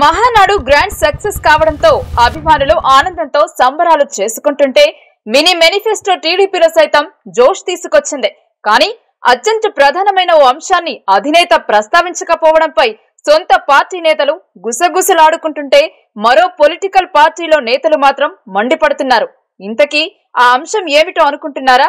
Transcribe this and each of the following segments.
Mahanadu grand success కావడంతో అభిమానులు ఆనందంతో సంబరాలు చేసుకుంటుంటే మినీ మేనిఫెస్టో టీడీపీలో సైతం జోష్ తీసుకొచ్చింది కానీ అత్యంత ప్రధానమైన ఓ అంశాన్ని అధినేత ప్రస్తావించకపోవడంపై సొంత పార్టీ నేతలు గుసగుసలాడుకుంటుంటే మరో పొలిటికల్ పార్టీలో నేతలు మాత్రం మండిపడుతున్నారు ఇంతకీ ఆ అంశం ఏమిటో అనుకుంటున్నారా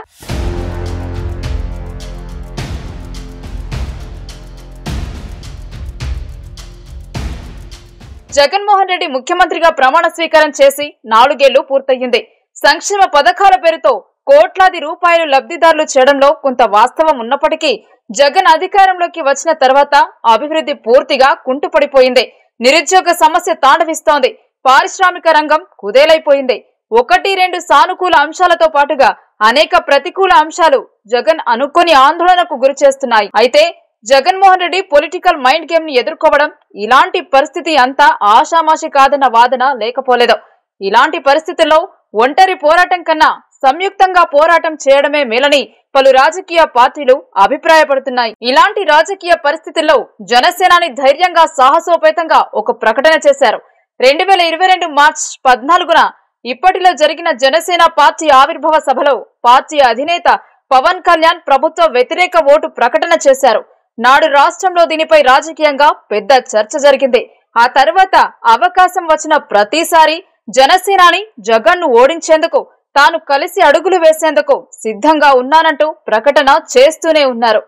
జగన్మోహన్ రెడ్డి ముఖ్యమంత్రిగా ప్రమాణ స్వీకారం చేసి నాలుగేళ్లు పూర్తయింది సంక్షేమ పథకాల పేరుతో కోట్లాది రూపాయలు లబ్ధిదారులు చేయడంలో కొంత వాస్తవం ఉన్నప్పటికీ జగన్ అధికారంలోకి వచ్చిన తర్వాత అభివృద్ధి పూర్తిగా కుంటుపడిపోయింది నిరుద్యోగ సమస్య తాండవిస్తోంది పారిశ్రామిక రంగం కుదేలైపోయింది ఒకటి రెండు సానుకూల అంశాలతో పాటుగా అనేక ప్రతికూల అంశాలు జగన్ అనుకోని ఆందోళనకు గురి చేస్తున్నాయి అయితే Jaganmohan Reddy political mind game ని ఎదుర్కోవడం ఇలాంటి పరిస్థితి అంతా ఆషామాషి కాదన్న వాదన లేకపోలేదు ఇలాంటి పరిస్థితుల్లో ఒంటరి పోరాటం కన్నా సంయుక్తంగా పోరాటం చేయడమే మేలని పలు రాజకీయ పార్టీలు అభిప్రాయపడుతున్నాయి ఇలాంటి రాజకీయ పరిస్థితుల్లో జనసేనాని ధైర్యంగా సాహసోపేతంగా ఒక ప్రకటన చేశారు రెండు వేల ఇరవై రెండు మార్చ్ పద్నాలుగున ఇప్పటిలో జరిగిన జనసేన పార్టీ ఆవిర్భావ సభలో పార్టీ అధినేత పవన్ కళ్యాణ్ ప్రభుత్వ వ్యతిరేక ఓటు ప్రకటన చేశారు నాడు రాష్ట్రంలో దీనిపై రాజకీయంగా పెద్ద చర్చ జరిగింది ఆ తర్వాత అవకాశం వచ్చిన ప్రతిసారి జనసేనాని జగన్ను ఓడించేందుకు తాను కలిసి అడుగులు వేసేందుకు సిద్ధంగా ఉన్నానంటూ ప్రకటన చేస్తూనే ఉన్నారు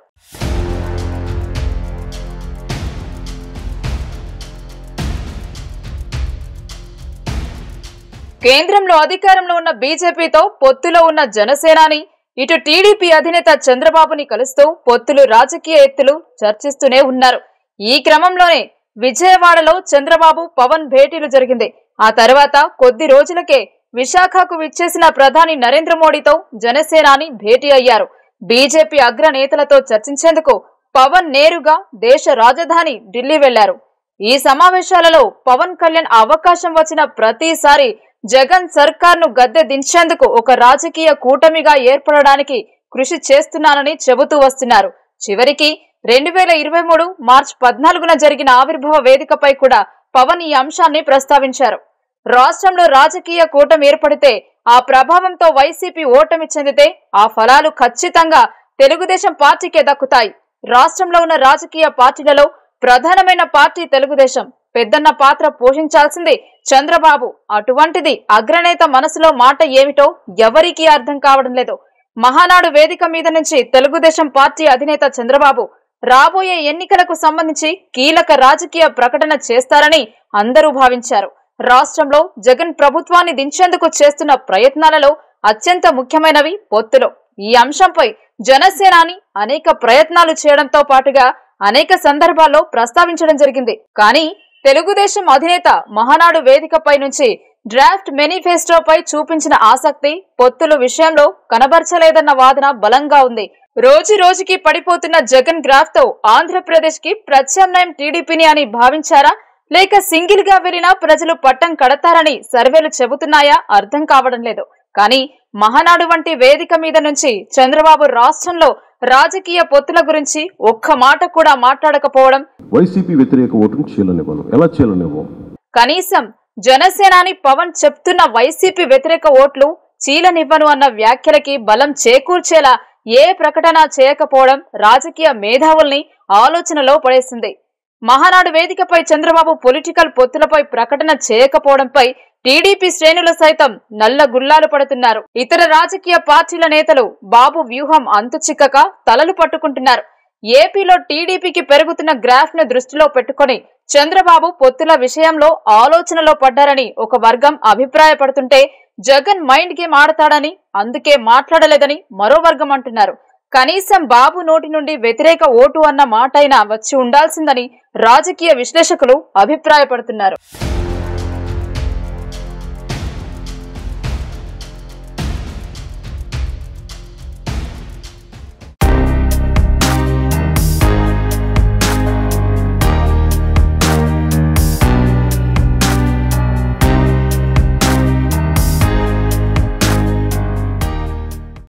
కేంద్రంలో అధికారంలో ఉన్న బీజేపీతో పొత్తులో ఉన్న జనసేనాని ఇటు టీడీపీ అధినేత చంద్రబాబుని కలుస్తూ పొత్తులు రాజకీయ ఎత్తులు చర్చిస్తూనే ఉన్నారు ఈ క్రమంలోనే విజయవాడలో చంద్రబాబు పవన్ భేటీలు జరిగింది ఆ తర్వాత కొద్ది రోజులకే విశాఖకు విచ్చేసిన ప్రధాని నరేంద్ర మోడీతో జనసేనాని భేటీ అయ్యారు బీజేపీ అగ్ర నేతలతో చర్చించేందుకు పవన్ నేరుగా దేశ రాజధాని ఢిల్లీ వెళ్లారు ఈ సమావేశాలలో పవన్ కళ్యాణ్ అవకాశం వచ్చిన ప్రతిసారి జగన్ సర్కార్ను గద్దె దించేందుకు ఒక రాజకీయ కూటమిగా ఏర్పడడానికి కృషి చేస్తున్నానని చెబుతూ వస్తున్నారు చివరికి రెండు వేల ఇరవై మూడు మార్చి పద్నాలుగున జరిగిన ఆవిర్భావ వేదికపై కూడా పవన్ ఈ అంశాన్ని ప్రస్తావించారు రాష్ట్రంలో రాజకీయ కూటమి ఏర్పడితే ఆ ప్రభావంతో వైసీపీ ఓటమి చెందితే ఆ ఫలాలు ఖచ్చితంగా తెలుగుదేశం పార్టీకే దక్కుతాయి రాష్ట్రంలో ఉన్న రాజకీయ పార్టీలలో ప్రధానమైన పార్టీ తెలుగుదేశం పెద్దన్న పాత్ర పోషించాల్సింది చంద్రబాబు అటువంటిది అగ్రనేత మనసులో మాట ఏమిటో ఎవరికీ అర్థం కావడం లేదు మహానాడు వేదిక మీద నుంచి తెలుగుదేశం పార్టీ అధినేత చంద్రబాబు రాబోయే ఎన్నికలకు సంబంధించి కీలక రాజకీయ ప్రకటన చేస్తారని అందరూ భావించారు రాష్ట్రంలో జగన్ ప్రభుత్వాన్ని దించేందుకు చేస్తున్న ప్రయత్నాలలో అత్యంత ముఖ్యమైనవి పొత్తులు ఈ అంశంపై జనసేనాని అనేక ప్రయత్నాలు చేయడంతో పాటుగా అనేక సందర్భాల్లో ప్రస్తావించడం జరిగింది కానీ తెలుగుదేశం అధినేత మహానాడు వేదికపై నుంచి డ్రాఫ్ట్ మేనిఫెస్టోపై చూపించిన ఆసక్తి పొత్తుల విషయంలో కనబరచలేదన్న వాదన బలంగా ఉంది రోజు రోజుకి పడిపోతున్న జగన్ గ్రాఫ్ తో ఆంధ్రప్రదేశ్ కి ప్రత్యామ్నాయం టీడీపీని అని భావించారా లేక సింగిల్ గా వెళ్లినా ప్రజలు పట్టం కడతారని సర్వేలు చెబుతున్నాయా అర్థం కావడం లేదు కానీ మహానాడు వంటి వేదిక మీద నుంచి చంద్రబాబు రాష్ట్రంలో రాజకీయ పొత్తుల గురించి ఒక్క మాట కూడా మాట్లాడకపోవడం వైసీపీ వ్యతిరేక ఓటును చీలనివ్వను ఎలా చీలనివ్వం కనీసం జనసేనాని పవన్ చెప్తున్న వైసీపీ వ్యతిరేక ఓట్లు చీలనివ్వను అన్న వ్యాఖ్యలకి బలం చేకూర్చేలా ఏ ప్రకటన చేయకపోవడం రాజకీయ మేధావుల్ని ఆలోచనలో పడేసింది మహానాడు వేదికపై చంద్రబాబు పొలిటికల్ పొత్తులపై ప్రకటన చేయకపోవడంపై టీడీపీ శ్రేణులు సైతం నల్ల గుల్లాలు పడుతున్నారు ఇతర రాజకీయ పార్టీల నేతలు బాబు వ్యూహం అంతు చిక్కక తలలు పట్టుకుంటున్నారు ఏపీలో టీడీపీకి పెరుగుతున్న గ్రాఫ్ ను దృష్టిలో పెట్టుకొని చంద్రబాబు పొత్తుల విషయంలో ఆలోచనలో పడ్డారని ఒక వర్గం అభిప్రాయపడుతుంటే జగన్ మైండ్ గేమ్ ఆడతాడని అందుకే మాట్లాడలేదని మరో వర్గం అంటున్నారు కనీసం బాబు నోటి నుండి వ్యతిరేక ఓటు అన్న మాటైనా వచ్చి ఉండాల్సిందని రాజకీయ విశ్లేషకులు అభిప్రాయపడుతున్నారు